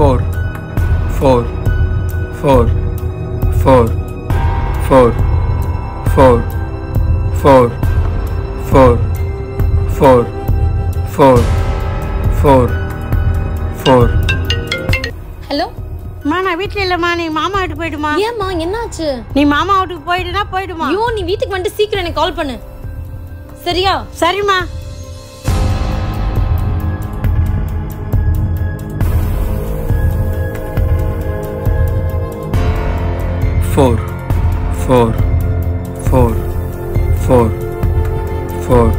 four four four four four four four four four four four four hello அம்மா நான் வீட்டில் இல்லைம்மா நீ மாமா வீட்டுக்கு போயிடுமா ஏம்மா என்னாச்சு நீ மாமா வீட்டுக்கு போயிடுனா போயிடுமா ஐயோ நீ வீட்டுக்கு வந்துட்டு சீக்கிரம் எனக்கு கால் பண்ணு சரியா சரிம்மா four four four four four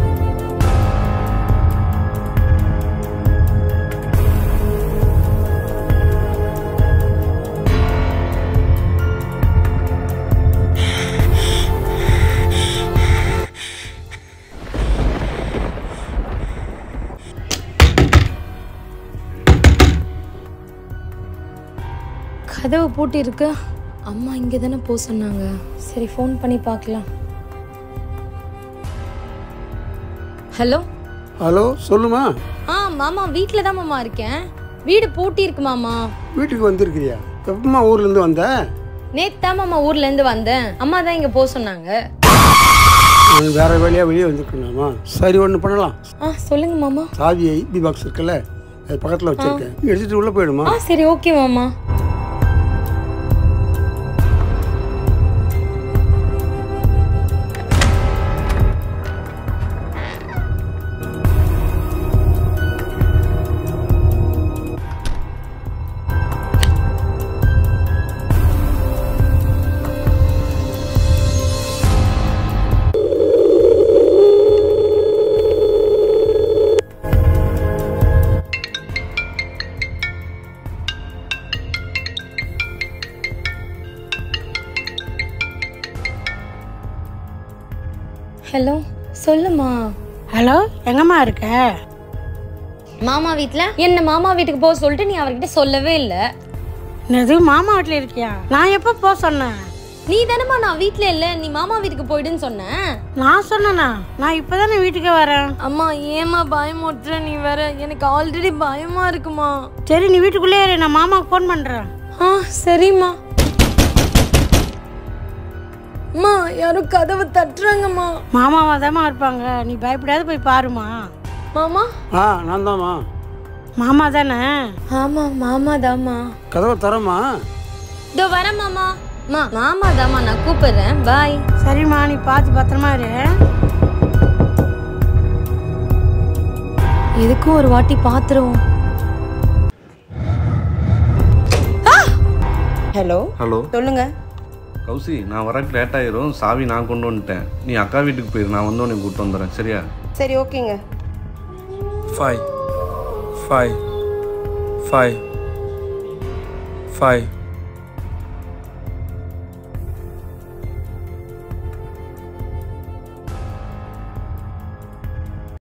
கதவு பூட்டி இருக்கு அம்மா இங்கே தானே போக சொன்னாங்க சரி ஃபோன் பண்ணி பார்க்கலாம் ஹலோ ஹலோ சொல்லுமா ஆ மாமா வீட்டில் தான் மாமா இருக்கேன் வீடு பூட்டி இருக்கு மாமா வீட்டுக்கு வந்திருக்கிறியா எப்பமா ஊர்லேருந்து வந்த நேத்து தான் மாமா ஊர்ல இருந்து வந்தேன் அம்மா தான் இங்க போக சொன்னாங்க நான் வேற வழியாக வெளியே வந்துருக்கேனாமா சரி ஒன்று பண்ணலாம் ஆ சொல்லுங்க மாமா சாவியை பி பாக்ஸ் இருக்குல்ல அது பக்கத்தில் வச்சிருக்கேன் எடுத்துட்டு உள்ளே போயிடுமா ஆ சரி ஓகே மாமா ஹலோ சொல்லுமா ஹலோ எங்கம்மா இருக்க மாமா வீட்ல என்ன மாமா வீட்டுக்கு போக சொல்லிட்டு நீ அவர்கிட்ட சொல்லவே இல்ல என்னது மாமா வீட்டில் இருக்கியா நான் எப்போ போக சொன்னேன் நீ தானேமா நான் வீட்ல இல்ல நீ மாமா வீட்டுக்கு போயிடுன்னு சொன்ன நான் சொன்னேனா நான் இப்போ தானே வீட்டுக்கே வரேன் அம்மா ஏமா பயமுட்டுற நீ வேற எனக்கு ஆல்ரெடி பயமா இருக்குமா சரி நீ வீட்டுக்குள்ளே இரு நான் மாமாவுக்கு ஃபோன் பண்ணுறேன் ஆ சரிம்மா அம்மா யாரும் கதவை தட்டுறாங்கம்மா மாமாவா தாம்மா இருப்பாங்க நீ பயப்படாத போய் பாருமா மாமா ஆ நான் தாம்மா மாமா தானே ஆமா மாமா தாம்மா கதவை தரமா இதோ வரேன் மாமா மா மாமா தாம்மா நான் கூப்பிடுறேன் பாய் சரிம்மா நீ பார்த்து பத்திரமா இரு எதுக்கும் ஒரு வாட்டி பாத்துருவோம் ஹலோ ஹலோ சொல்லுங்க கௌசி நான் வரக்கு லேட் ஆயிரும் சாவி நான் கொண்டு வந்துட்டேன் நீ அக்கா வீட்டுக்கு போயிரு நான் வந்து உன்னை கூப்பிட்டு வந்துடுறேன் சரியா சரி ஓகேங்க five, five, five, five,